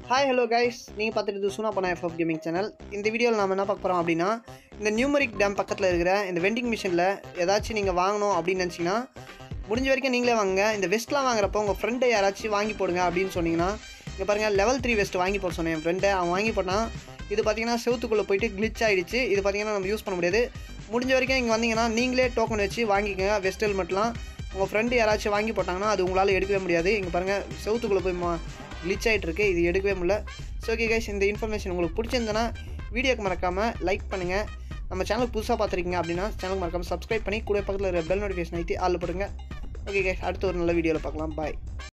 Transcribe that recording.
hi hello guys நீங்கள் பார்த்துட்டு சுனா பண்ண எஃப்எஃப் கேமிங் சேனல் இந்த வீடியோவில் நம்ம என்ன பார்க்க போகிறோம் அப்படின்னா இந்த நியூமரிக் டேம் பக்கத்தில் இருக்கிற இந்த வெண்டிங் மிஷினில் ஏதாச்சும் நீங்கள் வாங்கணும் அப்படின்னு நினச்சிங்கன்னா முடிஞ்ச வரைக்கும் நீங்களே வாங்குங்க இந்த வெஸ்ட்லாம் வாங்குறப்போ உங்கள் ஃப்ரெண்டை யாராச்சும் வாங்கி போடுங்க அப்படின்னு சொன்னீங்கன்னா இங்கே பாருங்கள் லெவல் த்ரீ வெஸ்ட் வாங்கி போட சொன்னேன் என் ஃப்ரெண்டை அவன் வாங்கி போட்டான் இது பார்த்தீங்கன்னா செவத்துக்குள்ளே போயிட்டு glitch ஆகிடுச்சு இது பார்த்தீங்கன்னா நம்ம யூஸ் பண்ண முடியாது முடிஞ்ச வரைக்கும் இங்கே வந்தீங்கன்னா நீங்களே டோக்கன் வச்சு வாங்கிக்கோங்க வெஸ்ட் ஹெல்மெட்லாம் உங்கள் ஃப்ரெண்டு யாராச்சும் வாங்கி போட்டாங்கன்னா அது உங்களால் எடுக்கவே முடியாது இங்கே பாருங்கள் செவத்துக்குள்ளே போய் மா glitch ஆகிட்டு இருக்கு இது எடுக்கவே முடியல ஸோ ஓகே கைஸ் இந்த இன்ஃபர்மேஷன் உங்களுக்கு பிடிச்சிருந்தனா வீடியோக்கு மறக்காமல் லைக் பண்ணுங்கள் நம்ம சேனலுக்கு புதுசாக பார்த்துருக்கீங்க அப்படின்னா சேனலுக்கு மறக்காமல் சப்ஸ்கிரைப் பண்ணி கூட பக்கத்தில் இருக்கிற பெல் நோட்டிஃபிகேஷன் ஐத்தி ஆள் போடுங்க ஓகே கைஸ் அடுத்த ஒரு நல்ல வீடியோவில் பார்க்கலாம் பாய்